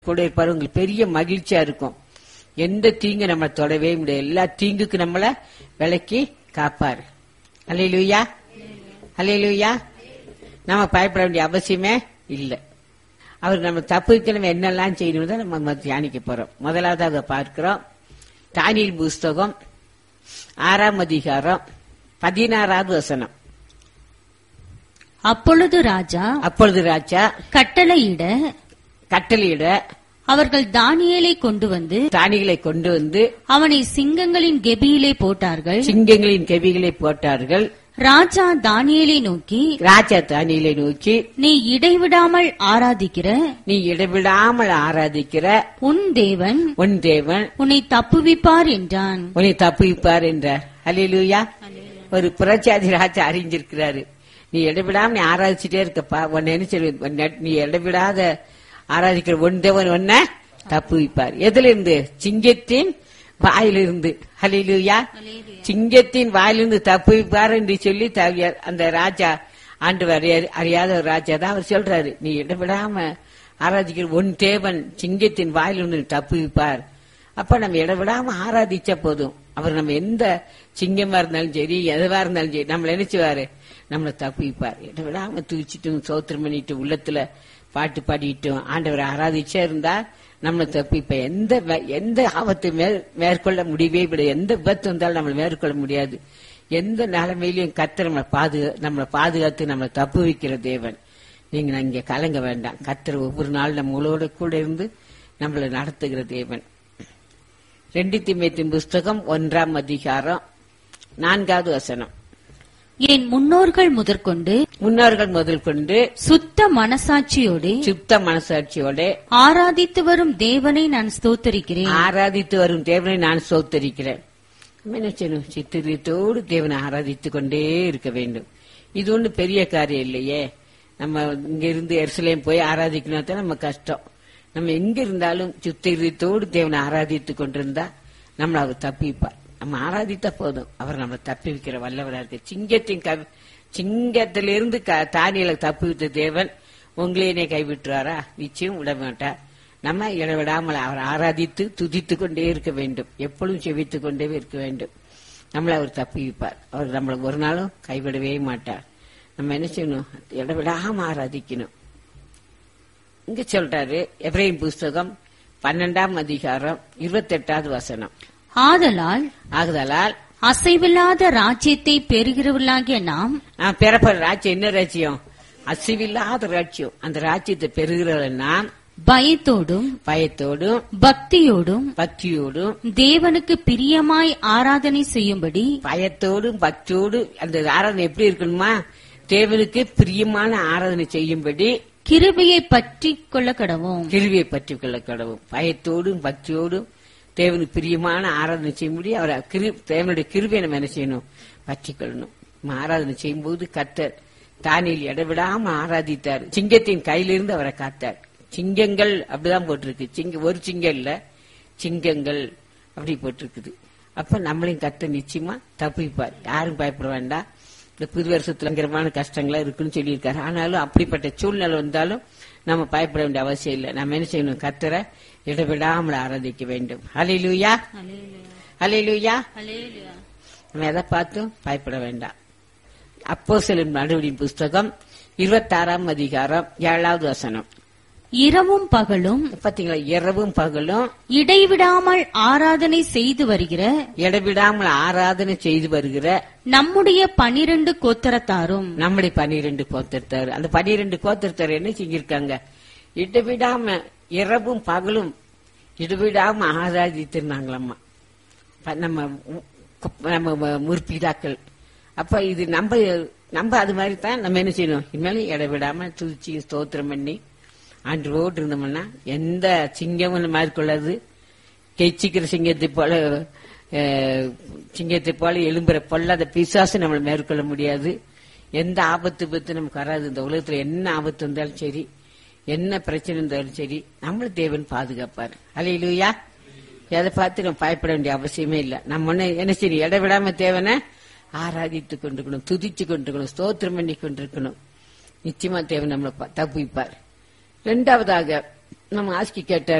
கூட இருப்பாரு உங்களுக்கு பெரிய மகிழ்ச்சியா இருக்கும் எந்த தீங்கு நம்ம தொடவே முடியாது எல்லா தீங்குக்கு நம்மள விலக்கி காப்பாரு அல்லையிலுயா அல்லையிலுயா நம்ம பயப்பட வேண்டிய அவசியமே இல்லை அவர் நம்ம தப்புக்கு நம்ம என்னெல்லாம் செய்யணும் தான் நம்ம தியானிக்க போறோம் முதலாவது அதை பார்க்கிறோம் தானியல் புஸ்தகம் ஆறாம் அதிகாரம் பதினாறாவது வசனம் அப்பொழுது ராஜா அப்பொழுது ராஜா கட்டளையிட கட்டளையிட அவர்கள் தானியேலை கொண்டு வந்து தானிகளை கொண்டு வந்து அவனை சிங்கங்களின் கெபியிலே போட்டார்கள் சிங்கங்களின் கெவிகளை போட்டார்கள் ராஜா தானியேலை நோக்கி ராஜா தானியலை நோக்கி நீ இடைவிடாமல் ஆராதிக்கிற நீ இடைவிடாமல் ஆராதிக்கிற உன் தேவன் உன் தேவன் உன்னை தப்புவிப்பார் என்றான் உன்னை தப்புவிப்பார் என்றார் அல்லேலூயா ஒரு புரட்சாதி ராஜா அறிஞ்சிருக்கிறாரு நீ இடைவிடாம நீ ஆராதிச்சுட்டே இருக்கப்பா உன்னை என்ன சொல்லு உன்னை நீ இடைவிடாத ஆராதிக்கிற உன் தேவன் உன்னை தப்புவிப்பார் எதுல இருந்து சிங்கத்தின் வாயிலிருந்து ஹலிலூயா சிங்கத்தின் வாயிலிருந்து தப்புவிப்பார் என்று சொல்லி த- அந்த ராஜா ஆண்டு அறியாத ஒரு ராஜா தான் அவர் சொல்றாரு நீ இடைவிடாம ஆராதிக்கிற உன் தேவன் சிங்கத்தின் வாயிலிருந்து தப்புவிப்பார் அப்ப நம்ம இடைவிடாம ஆராதிச்சா போதும் அவர் நம்ம எந்த சிங்கமா இருந்தாலும் சரி எதுவா இருந்தாலும் சரி நம்மள நினைச்சுவாரு நம்மளை தப்பிப்பார் இடைவிடாம தூச்சிட்டும் சோத்திரம் பண்ணிட்டு உள்ளத்துல பாட்டு பாடிட்டும் ஆண்டவரை ஆராதிச்சா இருந்தா நம்மளை தப்பிப்ப எந்த வ- எந்த ஆபத்து மேற்- மேற்கொள்ள முடியவே விட எந்த விபத்து வந்தாலும் நம்மளை மேற்கொள்ள முடியாது எந்த நிலைமையிலையும் கத்தர் நம்மளை பாது நம்மளை பாதுகாத்து நம்மளை தப்பு வைக்கிற தேவன் நீங்க இங்க கலங்க வேண்டாம் கத்தர் ஒவ்வொரு நாள் நம்மளோட கூட இருந்து நம்மளை நடத்துகிற தேவன் ரெண்டு திமேத்தின் புஸ்தகம் ஒன்றாம் அதிகாரம் நான்காவது வசனம் என் முன்னோர்கள் முதற்கொண்டு முன்னோர்கள் முதல் கொண்டு சுத்த மனசாட்சியோடு சுத்த மனசாட்சியோட ஆராதித்து வரும் தேவனை நான் ஸ்தோத்தரிக்கிறேன் ஆராதித்து வரும் தேவனை நான் சோத்தரிக்கிறேன் நம்ம என்ன செய்யணும் சித்திரியத்தோடு தேவனை ஆராதித்துக் கொண்டே இருக்க வேண்டும் இது ஒண்ணு பெரிய காரியம் இல்லையே நம்ம இங்க இருந்து எருசலேம் போய் ஆராதிக்கணும் தான் நம்ம கஷ்டம் நம்ம எங்க இருந்தாலும் சித்திரியத்தோடு தேவனை ஆராதித்துக் கொண்டிருந்தா நம்மள அவர் தப்பிப்பார் நம்ம ஆராதித்தா போதும் அவர் நம்மளை தப்பி வைக்கிற வல்லவரா இருக்கு சிங்கத்தின் கவி சிங்கத்திலிருந்து க- தானியலை தப்பி வைத்த தேவன் உங்களையே கைவிட்டுறாரா நிச்சயம் விட மாட்டார் நம்ம இடைவிடாமல் அவர் ஆராதித்து துதித்துக் கொண்டே இருக்க வேண்டும் எப்பொழுதும் செவித்துக் கொண்டே இருக்க வேண்டும் நம்மளை அவர் தப்பிப்பார் அவர் நம்மளை ஒரு நாளும் கைவிடவே மாட்டார் நம்ம என்ன செய்யணும் இடைவிடாம ஆராதிக்கணும் இங்க சொல்றாரு எப்ரேம் புஸ்தகம் பன்னெண்டாம் அதிகாரம் இருபத்தெட்டாவது வசனம் ஆதலால் ஆகுதலால் அசைவில்லாத ராஜ்யத்தை பெறுகிறவர்களாகிய நாம் நான் பெறப்படுற ராஜ்யம் என்ன ராஜ்யம் அசிவில்லாத ராஜ்யம் அந்த ராஜ்யத்தை பெறுகிறவர்கள் நாம் பயத்தோடும் பயத்தோடும் பக்தியோடும் பக்தியோடும் தேவனுக்கு பிரியமாய் ஆராதனை செய்யும்படி பயத்தோடும் பக்தியோடும் அந்த ஆராதனை எப்படி இருக்கணுமா தேவனுக்கு பிரியமான ஆராதனை செய்யும்படி கிருபையை பற்றி கொள்ள கடவோம் கிருவியை பற்றி கொள்ள கடவும் பயத்தோடும் பக்தியோடும் தேவனுக்கு பிரியமான ஆராதனை செய்யும்படி அவர் கிரு- தேவனுடைய கிருவியை நம்ம என்ன செய்யணும் பற்றி கொள்ளணும் நம்ம ஆராதனை செய்யும்போது கத்தர் தானியில் இடைவிடாம ஆராதித்தார் சிங்கத்தின் கையிலிருந்து அவரை காத்தார் சிங்கங்கள் அப்படிதான் போட்டிருக்கு சிங்க ஒரு சிங்கம் இல்ல சிங்கங்கள் அப்படி போட்டிருக்குது அப்ப நம்மளையும் கத்த நிச்சயமா தப்பிப்பார் யாரும் பயப்பட வேண்டாம் இந்த புது வருஷத்துல பயங்கரமான கஷ்டங்களா இருக்குன்னு சொல்லியிருக்காரு ஆனாலும் அப்படிப்பட்ட சூழ்நிலை வந்தாலும் நம்ம பயப்பட வேண்டிய அவசியம் இல்லை நம்ம என்ன செய்யணும் கத்தரை இடைவிடாமல் ஆராதிக்க வேண்டும் ஹalleluya ஹalleluya நம்ம எதை பார்த்தும் பயப்பட வேண்டாம் அப்போ செல்லும் நடுவடின் புஸ்தகம் இருபத்தாறாம் அதிகாரம் ஏழாவது வசனம் இரவும் பகலும் பாத்தீங்களா இரவும் பகலும் இடைவிடாமல் ஆராதனை செய்து வருகிற இடைவிடாமல் ஆராதனை செய்து வருகிற நம்முடைய பனிரெண்டு கோத்தரத்தாரும் நம்முடைய பனிரெண்டு கோத்திரத்தார் அந்த பனிரெண்டு கோத்திரத்தார் என்ன செஞ்சிருக்காங்க இடைவிடாம இரவும் பகலும் இடைவிடாம ஆராதித்திருந்தாங்களாம்மா ப- நம்ம உ- நம்ம முற்பிதாக்கள் அப்ப இது நம்ம நம்ம அது மாதிரி தான் நம்ம என்ன செய்யணும் இனிமேலும் இடைவிடாம துதிச்சு ஸ்தோத்திரம் பண்ணி ஆண்டோடு இருந்தோம்னா எந்த சிங்கமும் மேற்கொள்ளாது கெச்சிக்கிற சிங்கத்தை போல அஹ், சிங்கத்தை போல எழும்புற பொல்லாத பிசாசு நம்மளை மேற்கொள்ள முடியாது எந்த ஆபத்து பத்து நமக்கு வராது இந்த உலகத்துல என்ன ஆபத்து வந்தாலும் சரி என்ன பிரச்சனை இருந்தாலும் சரி நம்மள தேவன் பாதுகாப்பார் அலையிலுயா எதை பார்த்து நம்ம பயப்பட வேண்டிய அவசியமே இல்ல நம்ம ஒண்ணு என்ன சரி இடைவிடாம தேவனை ஆராதித்து கொண்டிருக்கணும் துதிச்சு கொண்டிருக்கணும் ஸ்தோத்திரம் பண்ணி கொண்டிருக்கணும் நிச்சயமா தேவன் நம்மளை பா- தப்புவிப்பார் இரண்டாவதாக நம்ம ஆஸ்கி கேட்டார்